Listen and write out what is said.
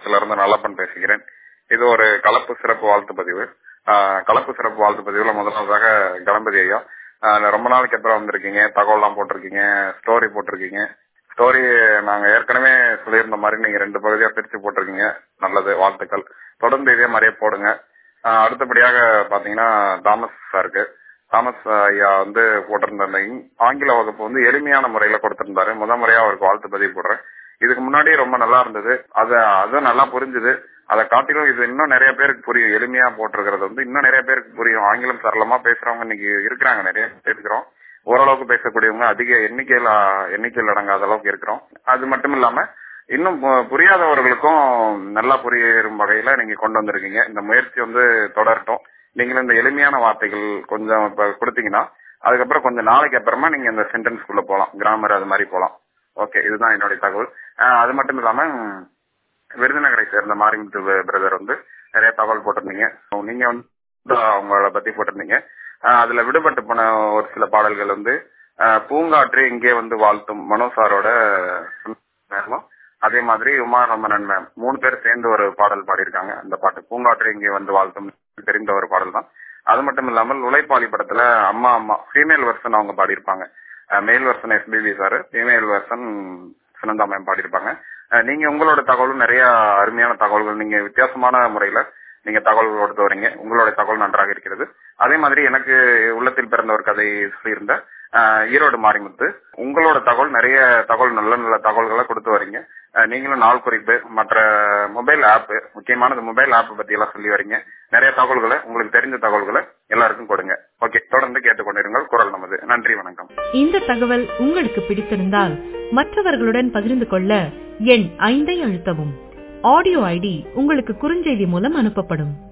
குளத்துல இருந்து நல்லப்பன் பேசுகிறேன் இது ஒரு கலப்பு சிறப்பு வாழ்த்து பதிவு ஆஹ் கலப்பு சிறப்பு வாழ்த்து பதிவுல முதலாவதாக கணபதி ஐயா ஆஹ் ரொம்ப நாளைக்கு அப்புறம் வந்திருக்கீங்க தகவல்லாம் போட்டிருக்கீங்க ஸ்டோரி போட்டிருக்கீங்க ஸ்டோரி நாங்க ஏற்கனவே சொல்லியிருந்த மாதிரி நீங்க ரெண்டு பகுதியா பிரிச்சு போட்டிருக்கீங்க நல்லது வாழ்த்துக்கள் தொடர்ந்து இதே மாதிரியே போடுங்க ஆஹ் அடுத்தபடியாக பாத்தீங்கன்னா தாமஸ் சாருக்கு தாமஸ் ஐயா வந்து போட்டிருந்த அந்த இங்- ஆங்கில வகுப்பு வந்து எளிமையான முறையில கொடுத்திருந்தாரு முத முறையா அவருக்கு வாழ்த்து பதிவு போடுறேன் இதுக்கு முன்னாடி ரொம்ப நல்லா இருந்தது அத அதுவும் நல்லா புரிஞ்சுது அதை காட்டிலும் இது இன்னும் நிறைய பேருக்கு புரியும் எளிமையா போட்டிருக்கிறது வந்து இன்னும் நிறைய பேருக்கு புரியும் ஆங்கிலம் சரளமா பேசுறவங்க இன்னைக்கு இருக்கிறாங்க நிறைய பேர் இருக்கிறோம் ஓரளவுக்கு பேசக்கூடியவங்க அதிக எண்ணிக்கையில எண்ணிக்கையில் அடங்காத அளவுக்கு இருக்கிறோம் அது மட்டும் இல்லாம இன்னும் பு- புரியாதவர்களுக்கும் நல்லா புரியும் வகையில நீங்க கொண்டு வந்திருக்கீங்க இந்த முயற்சி வந்து தொடரட்டும் நீங்களும் இந்த எளிமையான வார்த்தைகள் கொஞ்சம் இப்ப கொடுத்தீங்கன்னா அதுக்கப்புறம் கொஞ்சம் நாளைக்கு அப்புறமா நீங்க இந்த சென்டென்ஸ்குள்ள போலாம் கிராமர் அது மாதிரி போலாம் ஓகே இதுதான் என்னுடைய தகவல் ஆஹ் அது மட்டும் இல்லாம ம், விருதுநகரை சேர்ந்த மாரிமுத்து பிரதர் வந்து நிறைய தகவல் போட்டிருந்தீங்க நீங்க வந்து அவங்கள பத்தி போட்டிருந்தீங்க ஆஹ் அதுல விடுபட்டு போன ஒரு சில பாடல்கள் வந்து ஆஹ் பூங்காற்று இங்கே வந்து வாழ்த்தும் மனோ சாரோட நேரமும் அதே மாதிரி உமாரமணன் மேம் மூணு பேர் சேர்ந்து ஒரு பாடல் பாடியிருக்காங்க அந்த பாட்டு பூங்காற்று இங்கே வந்து வாழ்த்தும் தெரிந்த ஒரு பாடல் தான் அது மட்டும் இல்லாமல் உழைப்பாளி படத்துல அம்மா அம்மா ஃபீமேல் வெர்ஷன் அவங்க பாடியிருப்பாங்க male version SPB sir female version Sunanda ma'am பாடியிருப்பாங்க அஹ் நீங்க உங்களோட தகவலும் நிறைய அருமையான தகவல்கள் நீங்க வித்தியாசமான முறையில நீங்க தகவல் கொடுத்து வரீங்க உங்களோட தகவல் நன்றாக இருக்கிறது அதே மாதிரி எனக்கு உள்ளத்தில் பிறந்த ஒரு கதை சொல்லியிருந்த அஹ், ஈரோடு மாரிமுத்து உங்களோட தகவல் நிறைய தகவல் நல்ல நல்ல தகவல்களை கொடுத்து வரீங்க அஹ், நீங்களும் நாள் குறிப்பு மற்ற மொபைல் ஆப் முக்கியமானது மொபைல் ஆப் பத்தி எல்லாம் சொல்லி வரீங்க நிறைய தகவல்களை உங்களுக்கு தெரிஞ்ச தகவல்களை எல்லாருக்கும் கொடுங்க ஓகே தொடர்ந்து கேட்டுக்கொண்டிருங்கள் குரல் நமது நன்றி வணக்கம் இந்த தகவல் உங்களுக்கு பிடித்திருந்தால் மற்றவர்களுடன் பகிர்ந்து கொள்ள எண் ஐந்தை அழுத்தவும் ஆடியோ ஐடி உங்களுக்கு குறுஞ்செய்தி மூலம் அனுப்பப்படும்